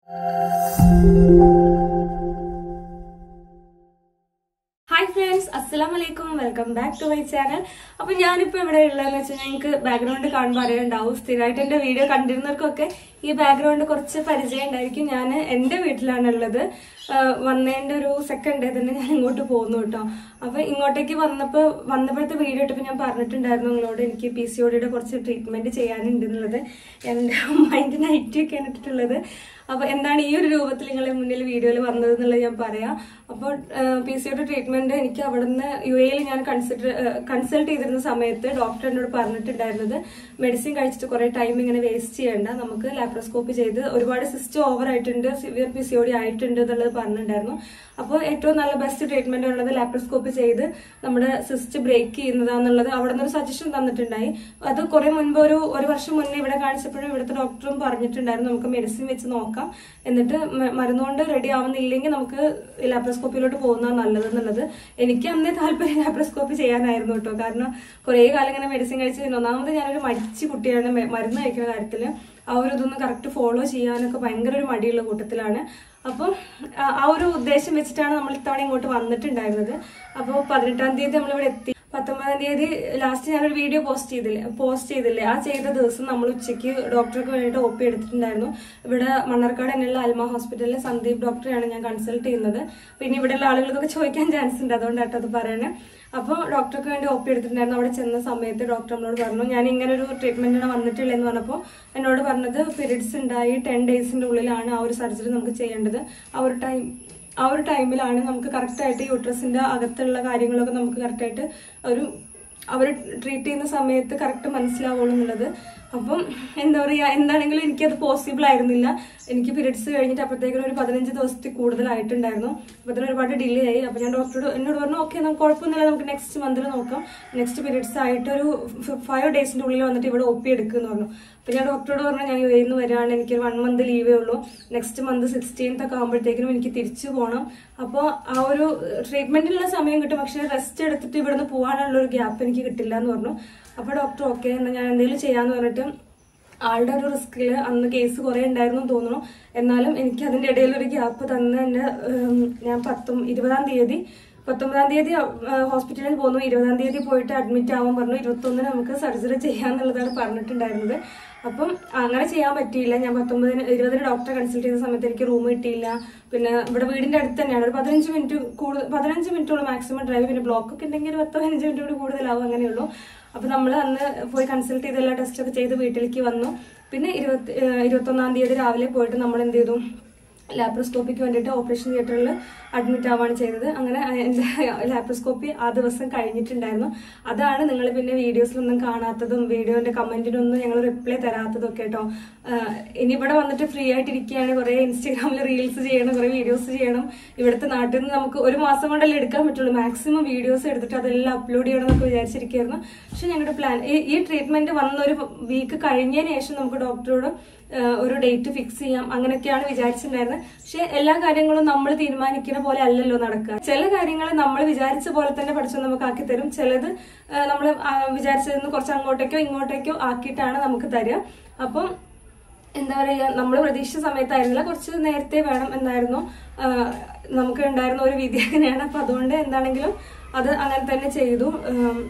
Hi friends അസ്സലാം വലൈക്കും welcome back to my channel അപ്പൊ ഞാനിപ്പോ ഇവിടെ ഉള്ളതെന്ന് വെച്ചാൽ ഞങ്ങൾക്ക് ബാക്ക്ഗ്രൗണ്ട് കാണുമ്പോൾ അറിയുണ്ടാവും സ്ഥിരമായിട്ട് എന്റെ വീഡിയോ കണ്ടിരുന്നവർക്കൊക്കെ ഈ ബാക്ക്ഗ്രൗണ്ട് കുറച്ച് പരിചയം ഉണ്ടായിരിക്കും ഞാൻ എന്റെ വീട്ടിലാണ് ഉള്ളത് ആഹ് വന്നതിന്റെ ഒരു സെക്കൻഡ് ഡേ തന്നെ ഞാൻ ഇങ്ങോട്ട് പോകുന്നു കേട്ടോ അപ്പൊ ഇങ്ങോട്ടേക്ക് വന്നപ്പോ വന്നപ്പോഴത്തെ വീഡിയോ ഇട്ടപ്പോൾ ഞാൻ പറഞ്ഞിട്ടുണ്ടായിരുന്നു നിങ്ങളോട് എനിക്ക് പി സി ഒടിയുടെ കുറച്ച് ട്രീറ്റ്മെന്റ് ചെയ്യാനുണ്ട് എന്നുള്ളത് എന്റെ മൈൻഡ് നൈറ്റ് ഒക്കെയാണ് ഇട്ടിട്ടുള്ളത് അപ്പൊ എന്താണ് ഈ ഒരു രൂപത്തിൽ നിങ്ങളെ മുന്നിൽ വീഡിയോയിൽ വന്നത് എന്നുള്ളത് ഞാൻ പറയാം അപ്പോൾ പി സി ഒയുടെ ട്രീറ്റ്മെന്റ് എനിക്ക് അവിടുന്ന് യു എയിൽ ഞാൻ കൺസിഡർ കൺസൾട്ട് ചെയ്തിരുന്ന സമയത്ത് ഡോക്ടർ എന്നോട് പറഞ്ഞിട്ടുണ്ടായിരുന്നത് മെഡിസിൻ കഴിച്ചിട്ട് കുറെ ടൈം ഇങ്ങനെ വേസ്റ്റ് ചെയ്യണ്ട നമുക്ക് ലാപ്രോസ്കോപ്പി ചെയ്ത് ഒരുപാട് സിസ്റ്റം ഓവർ ആയിട്ടുണ്ട് severe P C O D ആയിട്ടുണ്ട് എന്നുള്ളത് പറഞ്ഞിട്ടുണ്ടായിരുന്നു അപ്പോൾ ഏറ്റവും നല്ല ബെസ്റ്റ് ട്രീറ്റ്മെന്റ് ഉള്ളത് ലാപ്രോസ്കോപ്പി ചെയ്ത് നമ്മുടെ സിസ്റ്റ് ബ്രേക്ക് ചെയ്യുന്നതാന്നുള്ളത് അവിടെ നിന്ന് ഒരു സജഷൻ തന്നിട്ടുണ്ടായി അത് കുറെ മുൻപ് ഒരു ഒരു വർഷം മുന്നേ ഇവിടെ കാണിച്ചപ്പോഴും ഇവിടുത്തെ ഡോക്ടറും പറഞ്ഞിട്ടുണ്ടായിരുന്നു നമുക്ക് മെഡിസിൻ വെച്ച് നോക്കാം എന്നിട്ട് മ- മരുന്നുകൊണ്ട് റെഡി ആവുന്നില്ലെങ്കിൽ നമുക്ക് ലാപ്രോസ്കോപ്പിയിലോട്ട് പോകുന്നതാണ് നല്ലത് എന്നുള്ളത് എനിക്ക് അന്നേ താല്പര്യം ലാപ്രോസ്കോപ്പി ചെയ്യാനായിരുന്നു കേട്ടോ കാരണം കുറേ കാലം ഇങ്ങനെ മെഡിസിൻ കഴിച്ച് കഴിഞ്ഞു. ഒന്നാമത് ഞാനൊരു മടിച്ച കുട്ടിയാണ് മെ- മരുന്ന് കഴിക്കുന്ന കാര്യത്തില് ആ ഒരു ഇതൊന്ന് കറക്റ്റ് ഫോളോ ചെയ്യാനൊക്കെ ഭയങ്കര ഒരു മടിയുള്ള കൂട്ടത്തിലാണ് അപ്പം ആ- ആ ഒരു ഉദ്ദേശം വെച്ചിട്ടാണ് നമ്മൾ ഇത്തവണ ഇങ്ങോട്ട് വന്നിട്ടുണ്ടായിരുന്നത് അപ്പോൾ പതിനെട്ടാം തീയതി നമ്മളിവിടെ എത്തി പത്തൊമ്പതാം തീയതി ലാസ്റ്റ് ഞാനൊരു വീഡിയോ പോസ്റ്റ് ചെയ്തില്ലേ പോസ്റ്റ് ചെയ്തില്ലേ ആ ചെയ്ത ദിവസം നമ്മൾ ഉച്ചയ്ക്ക് ഡോക്ടർക്ക് വേണ്ടിയിട്ട് ഒ പി എടുത്തിട്ടുണ്ടായിരുന്നു ഇവിടെ മണ്ണാർക്കാട് തന്നെയുള്ള അൽമ ഹോസ്പിറ്റലിലെ സന്ദീപ് ഡോക്ടറെയാണ് ഞാൻ കൺസൾട്ട് ചെയ്യുന്നത് പിന്നെ ഇവിടെയുള്ള ആളുകൾക്കൊക്കെ ചോദിക്കാൻ ചാൻസ് ഉണ്ട് അതുകൊണ്ടാട്ടോ അത് പറയണേ അപ്പോൾ ഡോക്ടർക്ക് വേണ്ടി ഒ പി എടുത്തിട്ടുണ്ടായിരുന്നു അവിടെ ചെന്ന സമയത്ത് ഡോക്ടർ നമ്മളോട് പറഞ്ഞു ഞാൻ ഇങ്ങനെ ഒരു ട്രീറ്റ്മെന്റിനാണ് വന്നിട്ടുള്ളതെന്ന് പറഞ്ഞപ്പോൾ എന്നോട് പറഞ്ഞത് പീരീഡ്സ് ഉണ്ടായി ടെൻ ഡേയ്സിന്റെ ഉള്ളിലാണ് ആ ഒരു സർജറി നമുക്ക് ചെയ്യേണ്ടത് ആ ഒരു ടൈം ആ ഒരു ടൈമിലാണ് നമുക്ക് കറക്റ്റായിട്ട് യൂട്രസിന്റെ അകത്തുള്ള കാര്യങ്ങളൊക്കെ നമുക്ക് കറക്റ്റായിട്ട് ഒരു അവർ ട്രീറ്റ് ചെയ്യുന്ന സമയത്ത് കറക്റ്റ് മനസ്സിലാവുള്ളൂ എന്നുള്ളത് അപ്പം എന്താ പറയുക എന്താണെങ്കിലും എനിക്കത് പോസിബിൾ ആയിരുന്നില്ല എനിക്ക് പീരീഡ്സ് കഴിഞ്ഞിട്ട് അപ്പോഴത്തേക്കും ഒരു പതിനഞ്ച് ദിവസത്തിൽ കൂടുതലായിട്ടുണ്ടായിരുന്നു അപ്പോൾ അതിന് ഒരുപാട് ഡിലേ ആയി അപ്പോൾ ഞാൻ ഡോക്ടറോട് എന്നോട് പറഞ്ഞു ഓക്കെ നമുക്ക് കുഴപ്പമൊന്നുമില്ല നമുക്ക് നെക്സ്റ്റ് മന്തിൽ നോക്കാം നെക്സ്റ്റ് പീരീഡ്സ് ആയിട്ട് ഒരു ഫൈവ് ഡേയ്സിന്റെ ഉള്ളിൽ വന്നിട്ട് ഇവിടെ ഒ പി എടുക്കുമെന്ന് പറഞ്ഞു അപ്പോൾ ഞാൻ ഡോക്ടറോട് പറഞ്ഞു ഞാൻ യു എന്ന് വരികയാണ് എനിക്ക് വൺ മന്ത് ലീവേ ഉള്ളൂ നെക്സ്റ്റ് മന്ത് സിക്സ്റ്റീൻത്ത് ഒക്കെ ആകുമ്പോഴത്തേക്കിനും എനിക്ക് തിരിച്ചു പോകണം അപ്പോൾ ആ ഒരു ട്രീറ്റ്മെന്റിനുള്ള സമയം കിട്ടും പക്ഷേ റെസ്റ്റ് എടുത്തിട്ട് ഇവിടുന്ന് പോകാനുള്ള ഒരു ഗ്യാപ്പ് എനിക്ക് കിട്ടില്ല എന്ന് പറഞ്ഞു അപ്പോൾ ഡോക്ടർ ഓക്കെ എന്നാൽ ഞാൻ എന്തെങ്കിലും ചെയ്യാന്ന് പറഞ്ഞിട്ട് ആളുടെ ഒരു റിസ്കിൽ അന്ന് കേസ് കുറേ ഉണ്ടായിരുന്നു എന്ന് തോന്നുന്നു എന്നാലും എനിക്ക് അതിന്റെ ഇടയിൽ ഒരു ഗ്യാപ്പ് തന്ന് എന്നെ ഉം, ഞാൻ പത്തും ഇരുപതാം തീയതി പത്തൊമ്പതാം തീയതി ഹോസ്പിറ്റലിൽ പോന്നു ഇരുപതാം തീയതി പോയിട്ട് അഡ്മിറ്റ് ആവാൻ പറഞ്ഞു ഇരുപത്തൊന്നിന് നമുക്ക് സർജറി ചെയ്യാന്നുള്ളതാണ് പറഞ്ഞിട്ടുണ്ടായിരുന്നത് അപ്പം അങ്ങനെ ചെയ്യാൻ പറ്റിയില്ല ഞാൻ പത്തൊമ്പതിന് ഇരുപതിന് ഡോക്ടറെ കൺസൾട്ട് ചെയ്ത സമയത്ത് എനിക്ക് റൂം കിട്ടിയില്ല പിന്നെ ഇവിടെ വീടിന്റെ അടുത്ത് തന്നെയാണ് ഒരു പതിനഞ്ച് മിനിറ്റ് കൂടുതൽ പതിനഞ്ച് മിനിറ്റോളം മാക്സിമം ഡ്രൈവ് പിന്നെ ബ്ലോക്ക് ഒക്കെ ഉണ്ടെങ്കിൽ ഒരു പത്ത് പതിനഞ്ച് മിനിറ്റ് കൂടി കൂടുതലാവും അങ്ങനെയുള്ളൂ അപ്പൊ നമ്മൾ അന്ന് പോയി കൺസൾട്ട് ചെയ്ത് എല്ലാ ടെസ്റ്റൊക്കെ ചെയ്ത് വീട്ടിലേക്ക് വന്നു പിന്നെ ഇരുപത്തി ഇരുപത്തൊന്നാം തീയതി രാവിലെ പോയിട്ട് നമ്മൾ എന്ത് ചെയ്തു ലാപ്രോസ്കോപ്പിക്ക് വേണ്ടിയിട്ട് ഓപ്പറേഷൻ തിയേറ്ററിൽ അഡ്മിറ്റ് ആവുകയാണ് ചെയ്തത് അങ്ങനെ എൻ്റെ ലാപ്രോസ്കോപ്പി ആ ദിവസം കഴിഞ്ഞിട്ടുണ്ടായിരുന്നു അതാണ് നിങ്ങൾ പിന്നെ വീഡിയോസിലൊന്നും കാണാത്തതും വീഡിയോന്റെ കമന്റിനൊന്നും ഞങ്ങൾ റിപ്ലൈ തരാത്തതും ഒക്കെ കേട്ടോ ആഹ് ഇനി ഇവിടെ വന്നിട്ട് ഫ്രീ ആയിട്ട് ഇരിക്കുകയാണ് കുറേ ഇൻസ്റ്റാഗ്രാമിൽ റീൽസ് ചെയ്യണം കുറേ വീഡിയോസ് ചെയ്യണം ഇവിടുത്തെ നാട്ടിൽ നിന്ന് നമുക്ക് ഒരു മാസം കൊണ്ടല്ലേ എടുക്കാൻ പറ്റുള്ളൂ മാക്സിമം വീഡിയോസ് എടുത്തിട്ട് അതെല്ലാം അപ്ലോഡ് ചെയ്യണം എന്നൊക്കെ വിചാരിച്ചിരിക്കുകയായിരുന്നു പക്ഷെ ഞങ്ങളുടെ പ്ലാൻ ഈ ട്രീറ്റ്മെന്റ് വന്ന ഒരു വീക്ക് കഴിഞ്ഞതിന് ശേഷം നമുക്ക് ഡോക്ടറോട് ആഹ് ഒരു ഡേറ്റ് ഫിക്സ് ചെയ്യാം അങ്ങനെയൊക്കെയാണ് വിചാരിച്ചിട്ടുണ്ടായിരുന്നത് പക്ഷെ എല്ലാ കാര്യങ്ങളും നമ്മൾ തീരുമാനിക്കുന്ന പോലെ അല്ലല്ലോ നടക്കുക ചില കാര്യങ്ങൾ നമ്മൾ വിചാരിച്ച പോലെ തന്നെ പഠിച്ചു നമുക്ക് ആക്കി തരും ചിലത് നമ്മൾ വിചാരിച്ചതിന് കുറച്ച് അങ്ങോട്ടേക്കോ ഇങ്ങോട്ടേക്കോ ആക്കിയിട്ടാണ് നമുക്ക് തരിക അപ്പം എന്താ പറയുക നമ്മൾ പ്രതീക്ഷിച്ച സമയത്തായിരുന്നില്ല കുറച്ച് നേരത്തെ വേണം എന്നായിരുന്നു ആഹ് നമുക്ക് ഉണ്ടായിരുന്ന ഒരു വിധി അങ്ങനെയാണ് അപ്പൊ അതുകൊണ്ട് എന്താണെങ്കിലും അത് അങ്ങനെ തന്നെ ചെയ്തു ആം,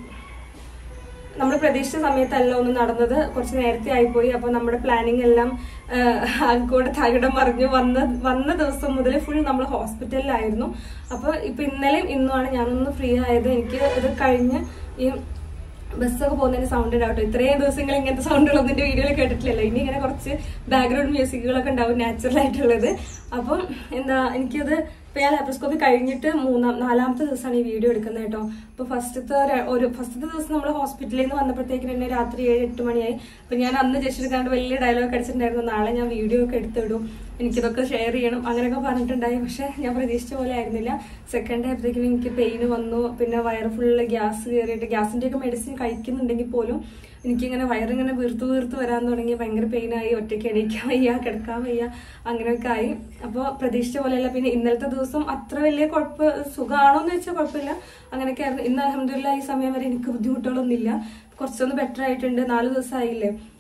നമ്മൾ പ്രതീക്ഷിച്ച സമയത്തല്ല ഒന്നും നടന്നത് കുറച്ച് നേരത്തെ ആയിപ്പോയി അപ്പൊ നമ്മുടെ പ്ലാനിങ് എല്ലാം കൂടെ തകിടം മറിഞ്ഞു വന്ന വന്ന ദിവസം മുതൽ ഫുൾ നമ്മൾ ഹോസ്പിറ്റലിലായിരുന്നു അപ്പൊ ഇപ്പൊ ഇന്നലെയും ഇന്നുമാണ് ഞാനൊന്ന് ഫ്രീ ആയത് എനിക്ക് ഇത് കഴിഞ്ഞ് ഈ ബസ്സൊക്കെ പോകുന്നതിന് സൗണ്ട് ഉണ്ടാവട്ടെ ഇത്രയും ദിവസങ്ങൾ ഇങ്ങനത്തെ സൗണ്ടുകളൊന്നും എന്റെ വീഡിയോയിൽ കേട്ടിട്ടില്ലല്ലോ ഇനി ഇങ്ങനെ കുറച്ച് ബാക്ക്ഗ്രൗണ്ട് മ്യൂസിക്കുകളൊക്കെ ഉണ്ടാവും നാച്ചുറൽ ആയിട്ടുള്ളത് അപ്പം എന്താ എനിക്കത് ഇപ്പൊ ഞാൻ ലാപ്രോസ്കോപ്പി കഴിഞ്ഞിട്ട് മൂന്നാം നാലാമത്തെ ദിവസമാണ് ഈ വീഡിയോ എടുക്കുന്നത് കേട്ടോ അപ്പൊ ഫസ്റ്റത്തെ ഒരു- ഒരു ഫസ്റ്റത്തെ ദിവസം നമ്മൾ ഹോസ്പിറ്റലിൽ നിന്ന് വന്നപ്പോഴത്തേക്കിന് തന്നെ രാത്രി ഏഴ് എട്ട് മണിയായി അപ്പൊ ഞാൻ അന്ന് ജസ്റ്റ് എടുക്കാണ്ട് വലിയ ഡയലോഗ് അടിച്ചിട്ടുണ്ടായിരുന്നു നാളെ ഞാൻ വീഡിയോ ഒക്കെ എടുത്തിടും എനിക്കിതൊക്കെ ഷെയർ ചെയ്യണം അങ്ങനെയൊക്കെ പറഞ്ഞിട്ടുണ്ടായി പക്ഷെ ഞാൻ പ്രതീക്ഷിച്ച പോലെ ആയിരുന്നില്ല സെക്കൻഡ് ആയപ്പോഴത്തേക്കും എനിക്ക് പെയിൻ വന്നു പിന്നെ വയറ് ഫുള്ള് ഗ്യാസ് കയറിയിട്ട് ഗ്യാസിന്റെ ഒക്കെ മെഡിസിൻ കഴിക്കുന്നുണ്ടെങ്കിൽ പോലും എനിക്കിങ്ങനെ വയറിങ്ങനെ വീർത്ത് വീർത്ത് വരാൻ തുടങ്ങി ഭയങ്കര പെയിനായി ഒറ്റയ്ക്ക് എണീക്കാൻ വയ്യ കിടക്കാൻ വയ്യ അങ്ങനെയൊക്കെ ആയി അപ്പോൾ പ്രതീക്ഷിച്ച പോലെയല്ല പിന്നെ ഇന്നലത്തെ ദിവസം അത്ര വലിയ കുഴപ്പ സുഖമാണോ എന്ന് വെച്ചാൽ കുഴപ്പമില്ല അങ്ങനെയൊക്കെ ആയിരുന്നു ഇന്ന് അലഹമില്ല ഈ സമയം വരെ എനിക്ക് ബുദ്ധിമുട്ടുകളൊന്നുമില്ല കുറച്ചൊന്ന് ബെറ്റർ ആയിട്ടുണ്ട് നാല് ദിവസമായില്ലേ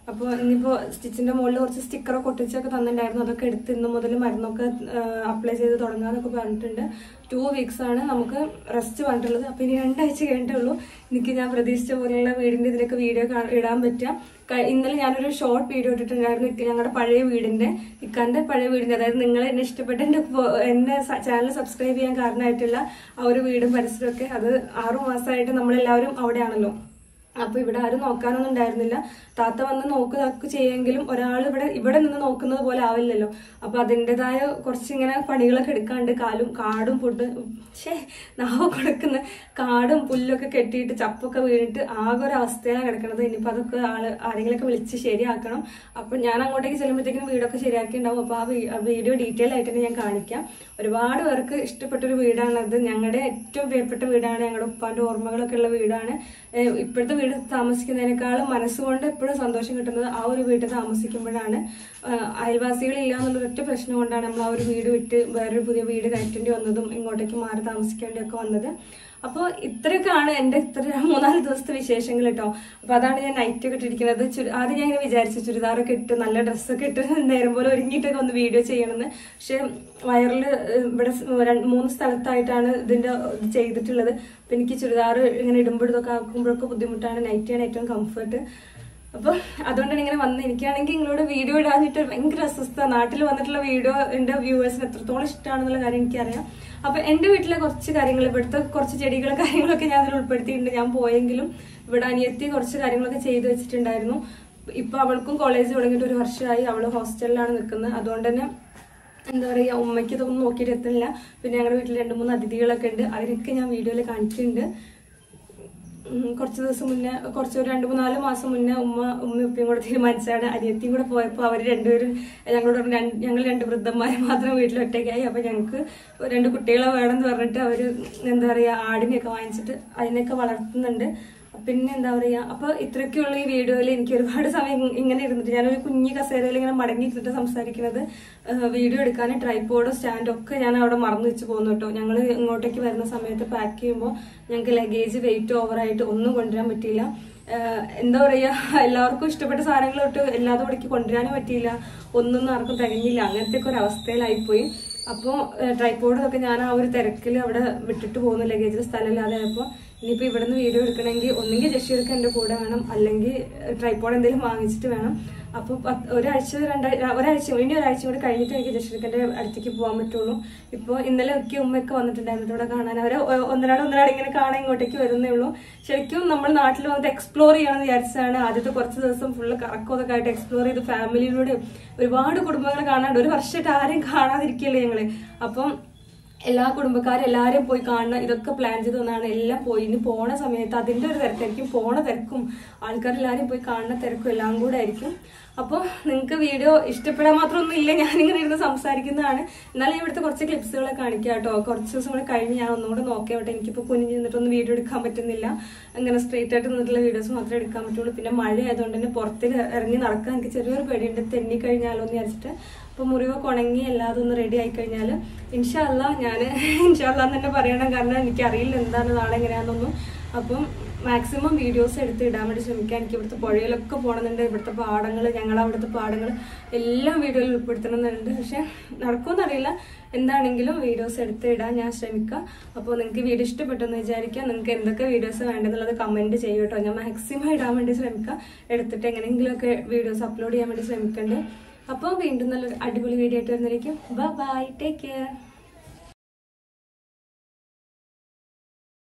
അപ്പോൾ ഇനിയിപ്പോൾ സ്റ്റിച്ചിന്റെ മുകളിൽ കുറച്ച് സ്റ്റിക്കറൊക്കെ ഒട്ടിച്ചൊക്കെ തന്നിട്ടുണ്ടായിരുന്നു അതൊക്കെ എടുത്ത് ഇന്ന് മുതൽ മരുന്നൊക്കെ അപ്ലൈ ചെയ്ത് തുടങ്ങാന്നൊക്കെ പറഞ്ഞിട്ടുണ്ട് ടു വീക്സ് ആണ് നമുക്ക് റെസ്റ്റ് പറഞ്ഞിട്ടുള്ളത് അപ്പോൾ ഇനി രണ്ടാഴ്ച കഴിഞ്ഞിട്ടുള്ളൂ എനിക്ക് ഞാൻ പ്രതീക്ഷിച്ച പോലെയുള്ള വീടിന്റെ ഇതിലൊക്കെ വീഡിയോ ഇടാൻ പറ്റുക ക- ഇന്നലെ ഞാനൊരു ഷോർട്ട് വീഡിയോ ഇട്ടിട്ടുണ്ടായിരുന്നു ഇക്ക- ഞങ്ങളുടെ പഴയ വീടിന്റെ ഇക്കാന്റെ പഴയ വീടിന്റെ അതായത് നിങ്ങൾ എന്നെ ഇഷ്ടപ്പെട്ട എന്റെ ഫോ- എന്നെ ചാനൽ സബ്സ്ക്രൈബ് ചെയ്യാൻ കാരണമായിട്ടുള്ള ആ ഒരു വീടും പരിസരമൊക്കെ അത് ആറു മാസമായിട്ട് നമ്മളെല്ലാവരും അവിടെയാണല്ലോ അപ്പൊ ഇവിടെ ആരും നോക്കാനൊന്നും ഉണ്ടായിരുന്നില്ല താത്ത വന്ന് നോക്കുന്നതൊക്കെ ചെയ്യുമെങ്കിലും ഒരാൾ ഇവിടെ ഇവിടെ നിന്ന് നോക്കുന്നത് പോലെ ആവില്ലല്ലോ അപ്പൊ അതിൻ്റെതായ കുറച്ചിങ്ങനെ പണികളൊക്കെ എടുക്കാണ്ട് കാലും കാടും ഫുഡ് ഷേ നാവ് കൊടുക്കുന്ന കാടും പുല്ലൊക്കെ കെട്ടിയിട്ട് ചപ്പൊക്കെ വീണിട്ട് ആകെ ഒരു അവസ്ഥയിലാണ് കിടക്കുന്നത് ഇനിയിപ്പോ അതൊക്കെ ആള് ആരെങ്കിലൊക്കെ വിളിച്ച് ശരിയാക്കണം അപ്പൊ ഞാൻ അങ്ങോട്ടേക്ക് ചെല്ലുമ്പോഴത്തേക്കും വീടൊക്കെ ശരിയാക്കി ഉണ്ടാവും അപ്പൊ ആ വീ- ആ വീഡിയോ ഡീറ്റെയിൽ ആയിട്ട് തന്നെ ഞാൻ കാണിക്കാം ഒരുപാട് പേർക്ക് ഇഷ്ടപ്പെട്ട ഒരു വീടാണത് ഞങ്ങളുടെ ഏറ്റവും പ്രിയപ്പെട്ട വീടാണ് ഞങ്ങളുടെ ഉപ്പാന്റെ ഓർമ്മകളൊക്കെ ഉള്ള വീടാണ് ഏഹ് ഇപ്പോഴത്തെ വീട് താമസിക്കുന്നതിനേക്കാളും മനസ്സുകൊണ്ട് എപ്പോഴും സന്തോഷം കിട്ടുന്നത് ആ ഒരു വീട്ടിൽ താമസിക്കുമ്പോഴാണ് ആഹ് അയൽവാസികളില്ല എന്നുള്ള ഒറ്റ പ്രശ്നം കൊണ്ടാണ് നമ്മൾ ആ ഒരു വീട് വിട്ട് വേറൊരു പുതിയ വീട് കയറ്റേണ്ടി വന്നതും ഇങ്ങോട്ടേക്ക് മാറി താമസിക്കേണ്ടി ഒക്കെ വന്നത് അപ്പോൾ ഇത്രയൊക്കെയാണ് എൻ്റെ ഇത്ര മൂന്നാല് ദിവസത്തെ വിശേഷങ്ങൾ കേട്ടോ അപ്പൊ അതാണ് ഞാൻ നൈറ്റ് ഒക്കെ ഇട്ടിരിക്കുന്നത് ചുരി- ആദ്യം ഞാൻ ഇങ്ങനെ വിചാരിച്ചു ചുരിദാറൊക്കെ ഇട്ട് നല്ല ഡ്രസ്സൊക്കെ ഇട്ട് നേരം പോലെ ഒരുങ്ങിയിട്ടൊക്കെ ഒന്ന് വീഡിയോ ചെയ്യണമെന്ന് പക്ഷെ വയറിൽ ഇവിടെ സ് രണ്ട് മൂന്ന് സ്ഥലത്തായിട്ടാണ് ഇതിന്റെ ഇത് ചെയ്തിട്ടുള്ളത് അപ്പൊ എനിക്ക് ചുരിദാർ ഇങ്ങനെ ഇടുമ്പോഴൊക്കെ ആക്കുമ്പോഴൊക്കെ ബുദ്ധിമുട്ടാണ് നൈറ്റിയാണ് ഏറ്റവും കംഫർട്ട് അപ്പൊ അതുകൊണ്ടാണ് ഇങ്ങനെ വന്ന് എനിക്കാണെങ്കിൽ നിങ്ങളോട് വീഡിയോ ഇടാഞ്ഞിട്ട് ഭയങ്കര അസ്വസ്ഥ നാട്ടിൽ വന്നിട്ടുള്ള വീഡിയോ എന്റെ വ്യൂവേഴ്സിന് എത്രത്തോളം ഇഷ്ടമാണെന്നുള്ള കാര്യം എനിക്കറിയാം അപ്പൊ എന്റെ വീട്ടിലെ കുറച്ച് കാര്യങ്ങൾ ഇവിടുത്തെ കുറച്ച് ചെടികൾ കാര്യങ്ങളൊക്കെ ഞാൻ അതിൽ ഉൾപ്പെടുത്തിയിട്ടുണ്ട് ഞാൻ പോയെങ്കിലും ഇവിടെ അനിയത്തി കുറച്ച് കാര്യങ്ങളൊക്കെ ചെയ്തു വെച്ചിട്ടുണ്ടായിരുന്നു ഇപ്പൊ അവൾക്കും കോളേജ് തുടങ്ങിയിട്ട് ഒരു വർഷമായി അവള് ഹോസ്റ്റലിലാണ് നിൽക്കുന്നത് അതുകൊണ്ട് തന്നെ എന്താ പറയുക ഉമ്മയ്ക്ക് ഇതൊന്നും നോക്കിയിട്ട് എത്തുന്നില്ല പിന്നെ ഞങ്ങളുടെ വീട്ടിൽ രണ്ട് മൂന്ന് അതിഥികളൊക്കെ ഉണ്ട് അവരൊക്കെ ഞാൻ വീഡിയോയിൽ കാണിക്കുന്നുണ്ട് ഉം, കുറച്ച് ദിവസം മുന്നേ കുറച്ച് ഒരു രണ്ട് മൂന്നാല് മാസം മുന്നേ ഉമ്മ ഉമ്മ ഉപ്പയും കൂടെ തീരുമാനിച്ചാണ് അനിയത്തിയും കൂടെ പോയപ്പോൾ അവർ രണ്ടുപേരും ഞങ്ങളോട് പറഞ്ഞു, "രണ്ട്- ഞങ്ങൾ രണ്ട് വൃദ്ധന്മാരെ മാത്രം വീട്ടിൽ ഒറ്റയ്ക്കായി അപ്പൊ ഞങ്ങൾക്ക് രണ്ട് കുട്ടികളെ വേണമെന്ന് പറഞ്ഞിട്ട് അവര് എന്താ പറയാ ആടിനെയൊക്കെ വാങ്ങിച്ചിട്ട് അതിനെയൊക്കെ വളർത്തുന്നുണ്ട് പിന്നെ എന്താ പറയാ അപ്പൊ ഇത്രയൊക്കെയുള്ള ഈ വീഡിയോയിൽ എനിക്ക് ഒരുപാട് സമയം ഇങ് ഇങ്ങനെ ഇരുന്നിട്ട് ഞാനൊരു കുഞ്ഞി കസേരയിൽ ഇങ്ങനെ മടങ്ങി ഇരുന്നിട്ട് സംസാരിക്കുന്നത് വീഡിയോ എടുക്കാൻ ട്രൈപ്പോഡോ സ്റ്റാൻഡോ ഒക്കെ ഞാൻ അവിടെ മറന്നു വെച്ച് പോകുന്നു കേട്ടോ ഞങ്ങൾ ഇങ്ങോട്ടേക്ക് വരുന്ന സമയത്ത് പാക്ക് ചെയ്യുമ്പോൾ ഞങ്ങൾക്ക് ലഗേജ് വെയിറ്റ് ഓവറായിട്ട് ഒന്നും കൊണ്ടുവരാൻ പറ്റിയില്ല ആഹ് എന്താ പറയാ എല്ലാവർക്കും ഇഷ്ടപ്പെട്ട സാധനങ്ങൾ തൊട്ട് എല്ലാതും ഇവിടേക്ക് കൊണ്ടുവരാനും പറ്റിയില്ല ഒന്നൊന്നും ആർക്കും തികഞ്ഞില്ല അങ്ങനത്തെ ഒക്കെ ഒരു അവസ്ഥയിലായിപ്പോയി അപ്പോൾ ട്രൈപ്പോഡൊക്കെ ഞാൻ ആ ഒരു തിരക്കിൽ അവിടെ വിട്ടിട്ട് പോകുന്ന ലഗേജിൽ സ്ഥലമില്ലാതെ ആയപ്പോൾ ഇനിയിപ്പോൾ ഇവിടെ നിന്ന് വീഡിയോ എടുക്കണമെങ്കിൽ ഒന്നെങ്കിൽ ജഷീർക്ക് എൻ്റെ കൂടെ വേണം അല്ലെങ്കിൽ ട്രൈപ്പോഡ് എന്തെങ്കിലും വാങ്ങിച്ചിട്ട് വേണം അപ്പോൾ ഒരാഴ്ച രണ്ടാഴ്ച ഒരാഴ്ച ഇനി ഒരാഴ്ച കൂടി കഴിഞ്ഞിട്ട് എനിക്ക് ജഷീർക്കൻ്റെ അടുത്തേക്ക് പോകാൻ പറ്റുള്ളൂ ഇപ്പോൾ ഇന്നലെ ഒക്കെ ഉമ്മയൊക്കെ വന്നിട്ടുണ്ടായിരുന്നു ഇവിടെ കാണാൻ അവരെ ഒ- ഒന്നരാട് ഒന്നരാട് ഇങ്ങനെ കാണാൻ ഇങ്ങോട്ടേക്ക് വരുന്നേ ഉള്ളൂ ശരിക്കും നമ്മൾ നാട്ടിൽ വന്നിട്ട് എക്സ്പ്ലോർ ചെയ്യണമെന്ന് വിചാരിച്ചാണ് ആദ്യത്തെ കുറച്ച് ദിവസം ഫുള്ള് കറക്കമൊക്കെ ആയിട്ട് എക്സ്പ്ലോർ ചെയ്ത് ഫാമിലിയിലൂടെ ഒരുപാട് കുടുംബങ്ങളെ കാണാണ്ട് ഒരു വർഷമായിട്ട് ആരെയും കാണാതിരിക്കല്ലേ ഞങ്ങള് അപ്പം എല്ലാ കുടുംബക്കാരും എല്ലാവരും പോയി കാണണം ഇതൊക്കെ പ്ലാൻ ചെയ്ത് തന്നാണ് എല്ലാം പോയി ഇനി പോണ സമയത്ത് അതിന്റെ ഒരു തിരക്കായിരിക്കും പോണ തിരക്കും ആൾക്കാരെല്ലാവരും പോയി കാണുന്ന തിരക്കും എല്ലാം കൂടെ ആയിരിക്കും അപ്പോൾ നിങ്ങൾക്ക് വീഡിയോ ഇഷ്ടപ്പെടാൻ മാത്രമൊന്നും ഇല്ല ഞാനിങ്ങനെ ഇരുന്ന് സംസാരിക്കുന്നതാണ് എന്നാലും ഞാൻ ഇവിടുത്തെ കുറച്ച് ക്ലിപ്സുകളെ കാണിക്കാം കേട്ടോ കുറച്ച് ദിവസം കൂടെ കഴിഞ്ഞ് ഞാൻ ഒന്നുകൂടെ നോക്കിയാവട്ടെ എനിക്കിപ്പോൾ കുഞ്ഞ് നിന്നിട്ടൊന്നും വീഡിയോ എടുക്കാൻ പറ്റുന്നില്ല അങ്ങനെ സ്ട്രെയിറ്റ് ആയിട്ട് നിന്നിട്ടുള്ള വീഡിയോസ് മാത്രമേ എടുക്കാൻ പറ്റുള്ളൂ പിന്നെ മഴ ആയതുകൊണ്ട് തന്നെ പുറത്ത് ഇറങ്ങി നടക്കാൻ എനിക്ക് ചെറിയൊരു പേടിയുണ്ട് തെന്നി കഴിഞ്ഞാലോ എന്ന് വിചാരിച്ചിട്ട് അപ്പൊ മുറിവൊക്കെ ഉണങ്ങി എല്ലാതും ഒന്ന് റെഡി ആയി കഴിഞ്ഞാൽ ഇൻഷാല്ല ഞാൻ ഇൻഷാല്ല എന്ന് തന്നെ പറയണം കാരണം എനിക്കറിയില്ല എന്താണ് നാളെ എങ്ങനെയാണെന്നൊന്നും അപ്പം മാക്സിമം വീഡിയോസ് എടുത്ത് ഇടാൻ വേണ്ടി ശ്രമിക്കാം എനിക്ക് ഇവിടുത്തെ പുഴയിലൊക്കെ പോകണമെന്നുണ്ട് ഇവിടുത്തെ പാടങ്ങൾ ഞങ്ങൾ അവിടുത്തെ പാടങ്ങൾ എല്ലാം വീഡിയോയിൽ ഉൾപ്പെടുത്തണമെന്നുണ്ട് പക്ഷെ നടക്കുമെന്നറിയില്ല എന്താണെങ്കിലും വീഡിയോസ് എടുത്ത് ഇടാൻ ഞാൻ ശ്രമിക്കാം അപ്പോൾ നിങ്ങൾക്ക് വീഡിയോ ഇഷ്ടപ്പെട്ടെന്ന് വിചാരിക്കാം നിങ്ങൾക്ക് എന്തൊക്കെ വീഡിയോസ് വേണ്ടെന്നുള്ളത് കമൻറ്റ് ചെയ്യും കേട്ടോ ഞാൻ മാക്സിമം ഇടാൻ വേണ്ടി ശ്രമിക്കാം എടുത്തിട്ട് എങ്ങനെയെങ്കിലുമൊക്കെ വീഡിയോസ് അപ്ലോഡ് ചെയ്യാൻ വേണ്ടി ശ്രമിക്കുന്നുണ്ട് അപ്പോൾ വീണ്ടും നല്ലൊരു അടിപൊളി വീഡിയോ ആയിട്ട് വരുന്നതായിരിക്കും ബൈ ടേക്ക് കെയർ